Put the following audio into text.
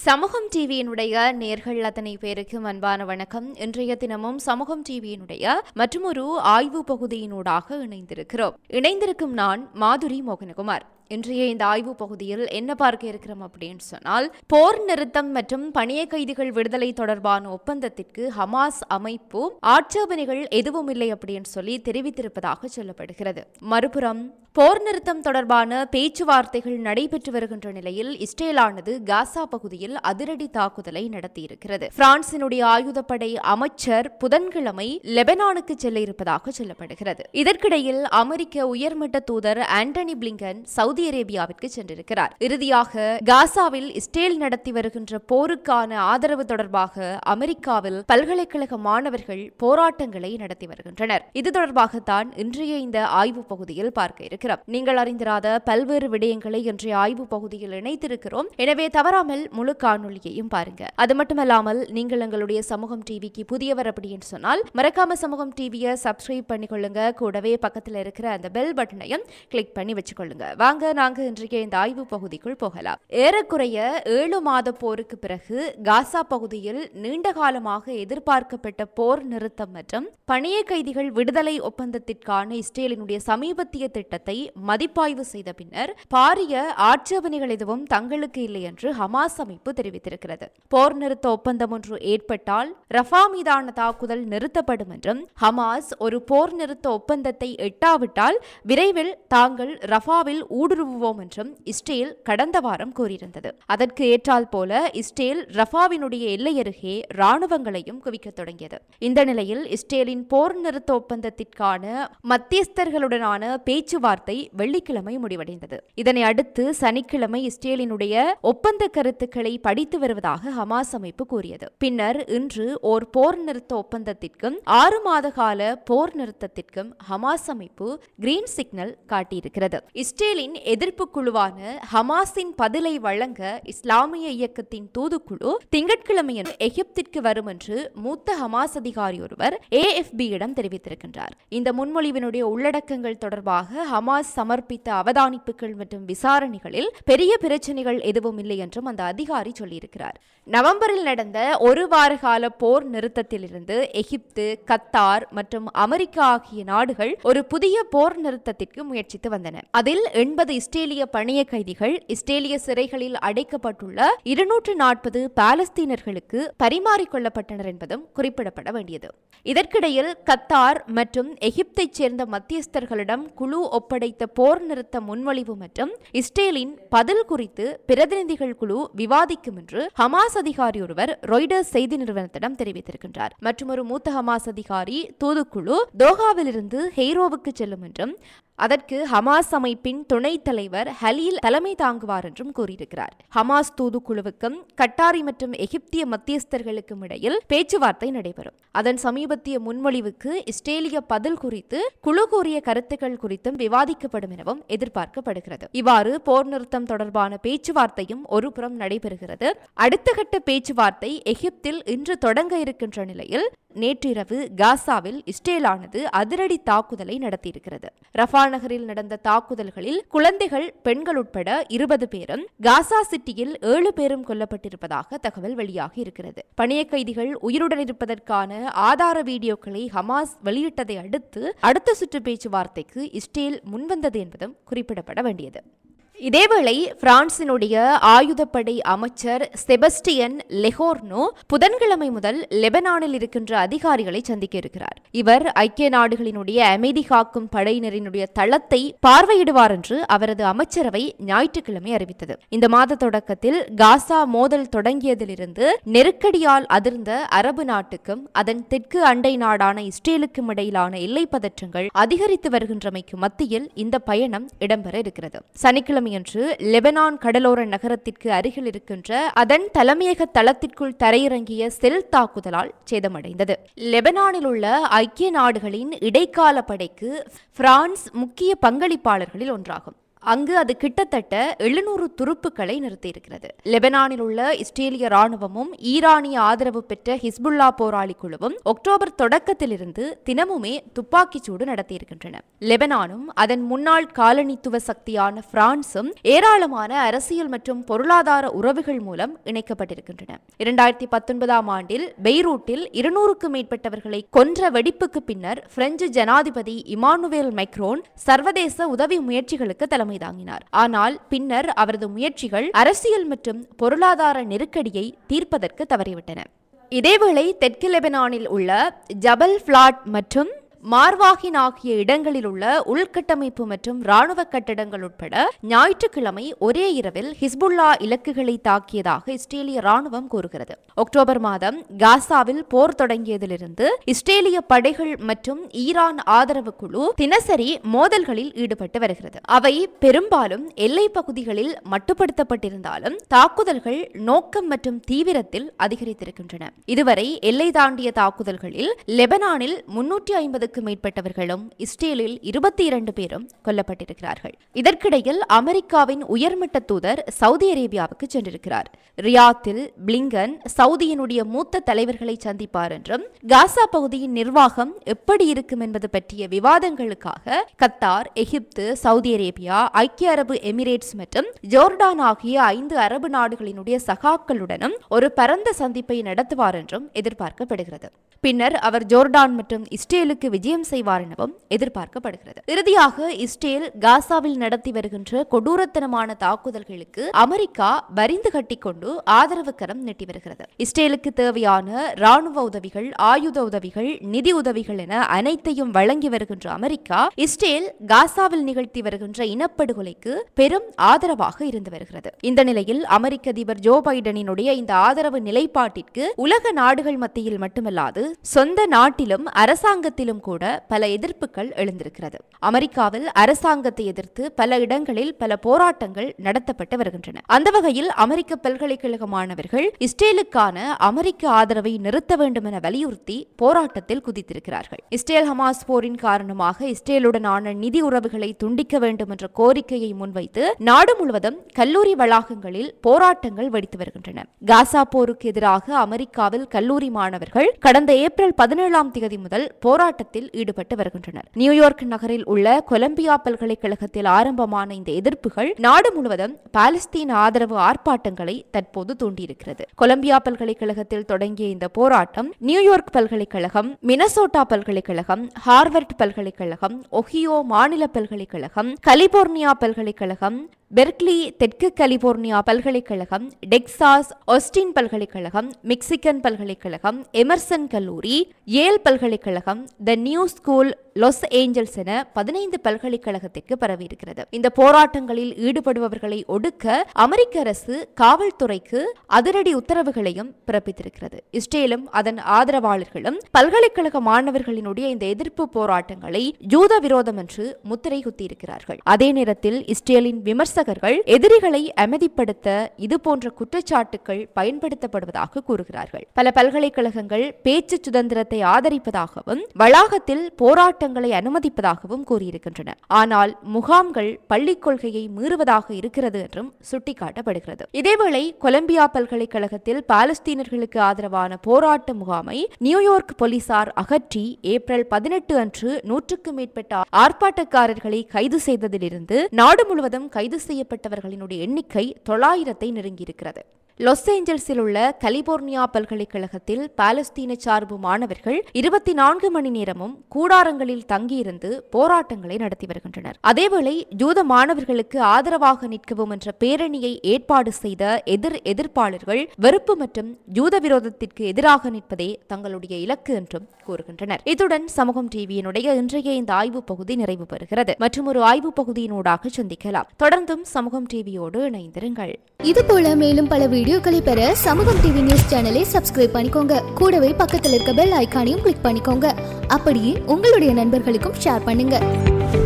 சமூகம் டிவியினுடைய நேர்கள் அத்தனை பேருக்கும் அன்பான வணக்கம் இன்றைய தினமும் சமூகம் டிவியினுடைய மற்றொரு ஆய்வு பகுதியினூடாக இணைந்திருக்கிறோம் இணைந்திருக்கும் நான் மாதுரி மோகனகுமார் இன்றைய இந்த ஆய்வு பகுதியில் என்ன பார்க்க இருக்கிறோம் அப்படின்னு சொன்னால் போர் நிறுத்தம் மற்றும் பணிய கைதிகள் விடுதலை தொடர்பான ஒப்பந்தத்திற்கு ஹமாஸ் அமைப்பு ஆட்சேபனைகள் எதுவும் இல்லை அப்படின்னு சொல்லி தெரிவித்திருப்பதாக சொல்லப்படுகிறது மறுபுறம் போர் நிறுத்தம் தொடர்பான பேச்சுவார்த்தைகள் நடைபெற்று வருகின்ற நிலையில் இஸ்ரேலானது காசா பகுதியில் அதிரடி தாக்குதலை நடத்தியிருக்கிறது பிரான்சினுடைய ஆயுதப்படை அமைச்சர் புதன்கிழமை லெபனானுக்கு செல்ல இருப்பதாக சொல்லப்படுகிறது இதற்கிடையில் அமெரிக்க உயர்மட்ட தூதர் ஆண்டனி பிளிங்கன் சவுதி அரேபியாவிற்கு சென்றிருக்கிறார் இறுதியாக காசாவில் இஸ்ரேல் நடத்தி வருகின்ற போருக்கான ஆதரவு தொடர்பாக அமெரிக்காவில் பல்கலைக்கழக மாணவர்கள் போராட்டங்களை நடத்தி வருகின்றனர் இது தொடர்பாகத்தான் இன்றைய இந்த ஆய்வு பகுதியில் பார்க்க இருக்கிறோம் நீங்கள் அறிந்திராத பல்வேறு விடயங்களை இன்றைய ஆய்வு பகுதியில் இணைத்திருக்கிறோம் எனவே தவறாமல் முழு காணொளியையும் பாருங்க அது மட்டுமல்லாமல் நீங்கள் எங்களுடைய சமூகம் டிவிக்கு புதியவர் அப்படின்னு சொன்னால் மறக்காம சமூகம் டிவியை சப்ஸ்கிரைப் பண்ணிக்கொள்ளுங்க கூடவே பக்கத்தில் இருக்கிற அந்த பெல் பட்டனையும் கிளிக் பண்ணி வச்சுக்கொள்ளுங்க வாங்க நாங்க இன்றைய இந்த ஆய்வு பகுதிக்குள் போகலாம் ஏறக்குறைய ஏழு மாத போருக்கு பிறகு காசா பகுதியில் நீண்ட காலமாக எதிர்பார்க்கப்பட்ட போர் நிறுத்தம் மற்றும் பணிய கைதிகள் விடுதலை ஒப்பந்தத்திற்கான இஸ்ரேலினுடைய சமீபத்திய திட்டத்தை மதிப்பாய்வு செய்த பின்னர் பாரிய ஆட்சேபனைகள் எதுவும் தங்களுக்கு இல்லை என்று ஹமாஸ் அமைப்பு தெரிவித்திருக்கிறது போர் நிறுத்த ஒப்பந்தம் ஒன்று ஏற்பட்டால் ரஃபா மீதான தாக்குதல் நிறுத்தப்படும் என்றும் ஹமாஸ் ஒரு போர் நிறுத்த ஒப்பந்தத்தை எட்டாவிட்டால் விரைவில் தாங்கள் ரஃபாவில் ஊடுருவுவோம் என்றும் இஸ்ரேல் கடந்த வாரம் கூறியிருந்தது அதற்கு ஏற்றால் போல இஸ்ரேல் ரஃபாவினுடைய எல்லை அருகே ராணுவங்களையும் குவிக்கத் தொடங்கியது இந்த நிலையில் இஸ்ரேலின் போர் நிறுத்த ஒப்பந்தத்திற்கான மத்தியஸ்தர்களுடனான பேச்சுவார்த்தை வெள்ளிக்கிழமை முடிவடைந்தது இதனை அடுத்து சனிக்கிழமை இஸ்ரேலினுடைய ஒப்பந்த கருத்துக்களை படித்து வருவதாக ஹமாஸ் அமைப்பு கூறியது பின்னர் இன்று ஓர் போர் நிறுத்த ஒப்பந்தத்திற்கும் ஆறு மாத கால போர் நிறுத்தத்திற்கும் ஹமாஸ் அமைப்பு கிரீன் சிக்னல் காட்டியிருக்கிறது இஸ்ரேலின் எதிர்ப்பு குழுவான ஹமாஸின் பதிலை வழங்க இஸ்லாமிய இயக்கத்தின் தூதுக்குழு திங்கட்கிழமையன்று எகிப்திற்கு வரும் என்று மூத்த ஹமாஸ் அதிகாரி ஒருவர் ஏஎஃபியிடம் தெரிவித்திருக்கின்றார் இந்த முன்மொழிவினுடைய உள்ளடக்கங்கள் தொடர்பாக ஹமாஸ் சமர்ப்பித்த அவதானிப்புகள் மற்றும் விசாரணைகளில் பெரிய பிரச்சனைகள் எதுவும் இல்லை என்றும் அந்த அதிகாரி சொல்லியிருக்கிறார் நவம்பரில் நடந்த ஒரு வார கால போர் நிறுத்தத்திலிருந்து எகிப்து கத்தார் மற்றும் அமெரிக்கா ஆகிய நாடுகள் ஒரு புதிய போர் நிறுத்தத்திற்கு முயற்சித்து வந்தன அதில் எண்பது இஸ்ரேலிய பணிய கைதிகள் இஸ்ரேலிய சிறைகளில் அடைக்கப்பட்டுள்ள இருநூற்று நாற்பது பாலஸ்தீனர்களுக்கு பரிமாறிக்கொள்ளப்பட்டனர் என்பதும் குறிப்பிடப்பட வேண்டியது இதற்கிடையில் கத்தார் மற்றும் எகிப்தைச் சேர்ந்த மத்தியஸ்தர்களிடம் குழு ஒப்படைத்த போர் நிறுத்த முன்மொழிவு மற்றும் இஸ்ரேலின் பதில் குறித்து பிரதிநிதிகள் குழு விவாதிக்கும் என்று ஹமாஸ் அதிகாரி ஒருவர் ராய்டர்ஸ் செய்தி நிறுவனத்திடம் தெரிவித்திருக்கின்றார் மற்றும் ஒரு மூத்த ஹமாஸ் அதிகாரி தூதுக்குழு தோஹாவிலிருந்து ஹெய்ரோவுக்கு செல்லும் என்றும் அதற்கு ஹமாஸ் அமைப்பின் துணைத் தலைவர் ஹலீல் தலைமை தாங்குவார் என்றும் கூறியிருக்கிறார் ஹமாஸ் தூதுக்குழுவுக்கும் கட்டாரி மற்றும் எகிப்திய மத்தியஸ்தர்களுக்கும் இடையில் பேச்சுவார்த்தை நடைபெறும் அதன் சமீபத்திய முன்மொழிவுக்கு இஸ்ரேலிய பதில் குறித்து குழு கூறிய கருத்துக்கள் குறித்தும் விவாதிக்கப்படும் எனவும் எதிர்பார்க்கப்படுகிறது இவ்வாறு போர் நிறுத்தம் தொடர்பான பேச்சுவார்த்தையும் ஒருபுறம் நடைபெறுகிறது அடுத்த கட்ட பேச்சுவார்த்தை எகிப்தில் இன்று தொடங்க இருக்கின்ற நிலையில் நேற்றிரவு காசாவில் இஸ்ரேலானது அதிரடி தாக்குதலை நடத்தியிருக்கிறது ரஃபா நகரில் நடந்த தாக்குதல்களில் குழந்தைகள் பெண்கள் உட்பட இருபது பேரும் காசா சிட்டியில் ஏழு பேரும் கொல்லப்பட்டிருப்பதாக தகவல் வெளியாகி இருக்கிறது பணிய கைதிகள் உயிருடன் இருப்பதற்கான ஆதார வீடியோக்களை ஹமாஸ் வெளியிட்டதை அடுத்து அடுத்த சுற்று பேச்சுவார்த்தைக்கு இஸ்ரேல் முன்வந்தது என்பதும் குறிப்பிடப்பட வேண்டியது இதேவேளை பிரான்சினுடைய ஆயுதப்படை அமைச்சர் செபஸ்டியன் லெஹோர்னோ புதன்கிழமை முதல் லெபனானில் இருக்கின்ற அதிகாரிகளை சந்திக்க இருக்கிறார் இவர் ஐக்கிய நாடுகளினுடைய அமைதி காக்கும் படையினரினுடைய தளத்தை பார்வையிடுவார் என்று அவரது அமைச்சரவை ஞாயிற்றுக்கிழமை அறிவித்தது இந்த மாத தொடக்கத்தில் காசா மோதல் தொடங்கியதிலிருந்து நெருக்கடியால் அதிர்ந்த அரபு நாட்டுக்கும் அதன் தெற்கு அண்டை நாடான இஸ்ரேலுக்கும் இடையிலான எல்லை பதற்றங்கள் அதிகரித்து வருகின்றமைக்கு மத்தியில் இந்த பயணம் இடம்பெற இருக்கிறது சனிக்கிழமை சனிக்கிழமையன்று லெபனான் கடலோர நகரத்திற்கு அருகில் இருக்கின்ற அதன் தலைமையக தளத்திற்குள் தரையிறங்கிய செல் தாக்குதலால் சேதமடைந்தது லெபனானில் உள்ள ஐக்கிய நாடுகளின் இடைக்கால படைக்கு பிரான்ஸ் முக்கிய பங்களிப்பாளர்களில் ஒன்றாகும் அங்கு அது கிட்டத்தட்ட எழுநூறு துருப்புக்களை நிறுத்தியிருக்கிறது லெபனானில் உள்ள இஸ்ரேலிய ராணுவமும் ஈரானிய ஆதரவு பெற்ற ஹிஸ்புல்லா போராளி குழுவும் அக்டோபர் தொடக்கத்திலிருந்து தினமுமே துப்பாக்கிச் சூடு நடத்தியிருக்கின்றன லெபனானும் அதன் முன்னாள் காலனித்துவ சக்தியான பிரான்சும் ஏராளமான அரசியல் மற்றும் பொருளாதார உறவுகள் மூலம் இணைக்கப்பட்டிருக்கின்றன இரண்டாயிரத்தி பத்தொன்பதாம் ஆண்டில் பெய்ரூட்டில் இருநூறுக்கும் மேற்பட்டவர்களை கொன்ற வெடிப்புக்கு பின்னர் பிரெஞ்சு ஜனாதிபதி இமானுவேல் மைக்ரோன் சர்வதேச உதவி முயற்சிகளுக்கு தலைமை தாங்கினார் ஆனால் பின்னர் அவரது முயற்சிகள் அரசியல் மற்றும் பொருளாதார நெருக்கடியை தீர்ப்பதற்கு தவறிவிட்டன இதேவேளை தெற்கு லெபனானில் உள்ள ஜபல் பிளாட் மற்றும் மார்வாகின் ஆகிய இடங்களில் உள்ள உள்கட்டமைப்பு மற்றும் ராணுவ கட்டடங்கள் உட்பட ஞாயிற்றுக்கிழமை ஒரே இரவில் ஹிஸ்புல்லா இலக்குகளை தாக்கியதாக இஸ்ரேலிய ராணுவம் கூறுகிறது அக்டோபர் மாதம் காசாவில் போர் தொடங்கியதிலிருந்து இஸ்ரேலிய படைகள் மற்றும் ஈரான் ஆதரவு குழு தினசரி மோதல்களில் ஈடுபட்டு வருகிறது அவை பெரும்பாலும் எல்லை பகுதிகளில் மட்டுப்படுத்தப்பட்டிருந்தாலும் தாக்குதல்கள் நோக்கம் மற்றும் தீவிரத்தில் அதிகரித்திருக்கின்றன இதுவரை எல்லை தாண்டிய தாக்குதல்களில் லெபனானில் முன்னூற்றி ஐம்பதுக்கு மேற்பட்டவர்களும் இஸ்ரேலில் இருபத்தி இரண்டு பேரும் கொல்லப்பட்டிருக்கிறார்கள் இதற்கிடையில் அமெரிக்காவின் உயர்மட்ட தூதர் சவுதி அரேபியாவுக்கு சென்றிருக்கிறார் ரியாத்தில் பிளிங்கன் சவுதியினுடைய மூத்த தலைவர்களை சந்திப்பார் என்றும் காசா பகுதியின் நிர்வாகம் எப்படி இருக்கும் என்பது பற்றிய விவாதங்களுக்காக கத்தார் எகிப்து சவுதி அரேபியா ஐக்கிய அரபு எமிரேட்ஸ் மற்றும் ஜோர்டான் ஆகிய ஐந்து அரபு நாடுகளினுடைய சகாக்களுடனும் ஒரு பரந்த சந்திப்பை நடத்துவார் என்றும் எதிர்பார்க்கப்படுகிறது பின்னர் அவர் ஜோர்டான் மற்றும் இஸ்ரேலுக்கு விஜயம் செய்வார் எனவும் எதிர்பார்க்கப்படுகிறது இறுதியாக இஸ்ரேல் காசாவில் நடத்தி வருகின்ற கொடூரத்தனமான தாக்குதல்களுக்கு அமெரிக்கா வரிந்து கட்டிக்கொண்டு ஆதரவு கரம் நீட்டி வருகிறது இஸ்ரேலுக்கு தேவையான ராணுவ உதவிகள் ஆயுத உதவிகள் நிதி உதவிகள் என அனைத்தையும் வழங்கி வருகின்ற அமெரிக்கா இஸ்ரேல் காசாவில் நிகழ்த்தி வருகின்ற இனப்படுகொலைக்கு பெரும் ஆதரவாக இருந்து வருகிறது இந்த நிலையில் அமெரிக்க அதிபர் ஜோ பைடனினுடைய இந்த ஆதரவு நிலைப்பாட்டிற்கு உலக நாடுகள் மத்தியில் மட்டுமல்லாது சொந்த நாட்டிலும் அரசாங்கத்திலும் கூட பல எதிர்ப்புகள் எழுந்திருக்கிறது அமெரிக்காவில் அரசாங்கத்தை எதிர்த்து பல இடங்களில் பல போராட்டங்கள் நடத்தப்பட்டு வருகின்றன அந்த வகையில் அமெரிக்க பல்கலைக்கழக மாணவர்கள் இஸ்ரேலுக்கான அமெரிக்க ஆதரவை நிறுத்த வேண்டும் என வலியுறுத்தி போராட்டத்தில் குதித்திருக்கிறார்கள் இஸ்ரேல் ஹமாஸ் போரின் காரணமாக இஸ்ரேலுடனான நிதி உறவுகளை துண்டிக்க வேண்டும் என்ற கோரிக்கையை முன்வைத்து நாடு முழுவதும் கல்லூரி வளாகங்களில் போராட்டங்கள் வெடித்து வருகின்றன காசா போருக்கு எதிராக அமெரிக்காவில் கல்லூரி மாணவர்கள் கடந்த ஏப்ரல் பதினேழாம் தேதி முதல் போராட்டத்தில் ஈடுபட்டு வருகின்றனர் நியூயார்க் நகரில் உள்ள கொலம்பியா பல்கலைக்கழகத்தில் ஆரம்பமான இந்த எதிர்ப்புகள் நாடு முழுவதும் பாலஸ்தீன ஆதரவு ஆர்ப்பாட்டங்களை தற்போது தூண்டியிருக்கிறது கொலம்பியா பல்கலைக்கழகத்தில் தொடங்கிய இந்த போராட்டம் நியூயார்க் பல்கலைக்கழகம் மினசோட்டா பல்கலைக்கழகம் ஹார்வர்ட் பல்கலைக்கழகம் ஒஹியோ மாநில பல்கலைக்கழகம் கலிபோர்னியா பல்கலைக்கழகம் பெர்க்லி தெற்கு கலிபோர்னியா பல்கலைக்கழகம் டெக்சாஸ் ஒஸ்டின் பல்கலைக்கழகம் மெக்சிகன் பல்கலைக்கழகம் எமர்சன் கல்லூரி ஏல் பல்கலைக்கழகம் the New School Los Angeles என பதினைந்து பல்கலைக்கழகத்திற்கு பரவியிருக்கிறது இந்த போராட்டங்களில் ஈடுபடுபவர்களை ஒடுக்க அமெரிக்க அரசு காவல்துறைக்கு அதிரடி உத்தரவுகளையும் பிறப்பித்திருக்கிறது இஸ்ரேலும் அதன் ஆதரவாளர்களும் பல்கலைக்கழக மாணவர்களினுடைய இந்த எதிர்ப்பு போராட்டங்களை ஜூத விரோதம் என்று முத்திரை குத்தியிருக்கிறார்கள் அதே நேரத்தில் இஸ்ரேலின் விமர்சகர்கள் எதிரிகளை அமைதிப்படுத்த இதுபோன்ற குற்றச்சாட்டுகள் பயன்படுத்தப்படுவதாக கூறுகிறார்கள் பல பல்கலைக்கழகங்கள் பேச்சு சுதந்திரத்தை ஆதரிப்பதாகவும் வளாகத்தில் போராட்டங்களை அனுமதிப்பதாகவும் கூறியிருக்கின்றன ஆனால் முகாம்கள் பள்ளிக் கொள்கையை மீறுவதாக இருக்கிறது என்றும் சுட்டிக்காட்டப்படுகிறது இதேவேளை கொலம்பியா பல்கலைக்கழகத்தில் பாலஸ்தீனர்களுக்கு ஆதரவான போராட்ட முகாமை நியூயார்க் போலீசார் அகற்றி ஏப்ரல் பதினெட்டு அன்று நூற்றுக்கும் மேற்பட்ட ஆர்ப்பாட்டக்காரர்களை கைது செய்ததிலிருந்து நாடு முழுவதும் கைது செய்யப்பட்டவர்களினுடைய எண்ணிக்கை தொள்ளாயிரத்தை நெருங்கியிருக்கிறது லாஸ் ஏஞ்சல்ஸில் உள்ள கலிபோர்னியா பல்கலைக்கழகத்தில் பாலஸ்தீன சார்பு மாணவர்கள் இருபத்தி நான்கு மணி நேரமும் கூடாரங்களில் தங்கியிருந்து போராட்டங்களை நடத்தி வருகின்றனர் அதேவேளை ஜூத மாணவர்களுக்கு ஆதரவாக நிற்கவும் என்ற பேரணியை ஏற்பாடு செய்த எதிர் எதிர்ப்பாளர்கள் வெறுப்பு மற்றும் ஜூத விரோதத்திற்கு எதிராக நிற்பதே தங்களுடைய இலக்கு என்றும் கூறுகின்றனர் இத்துடன் சமூகம் டிவியினுடைய இன்றைய இந்த ஆய்வு பகுதி நிறைவு பெறுகிறது மற்றும் ஒரு ஆய்வு பகுதியினூடாக சந்திக்கலாம் தொடர்ந்தும் சமூகம் டிவியோடு இணைந்திருங்கள் இது போல மேலும் பல வீடியோக்களை பெற சமூகம் டிவி நியூஸ் சேனலை சப்ஸ்கிரைப் பண்ணிக்கோங்க கூடவே பக்கத்தில் இருக்க பெல் ஐகானையும் கிளிக் பண்ணிக்கோங்க அப்படியே உங்களுடைய நண்பர்களுக்கும் ஷேர் பண்ணுங்க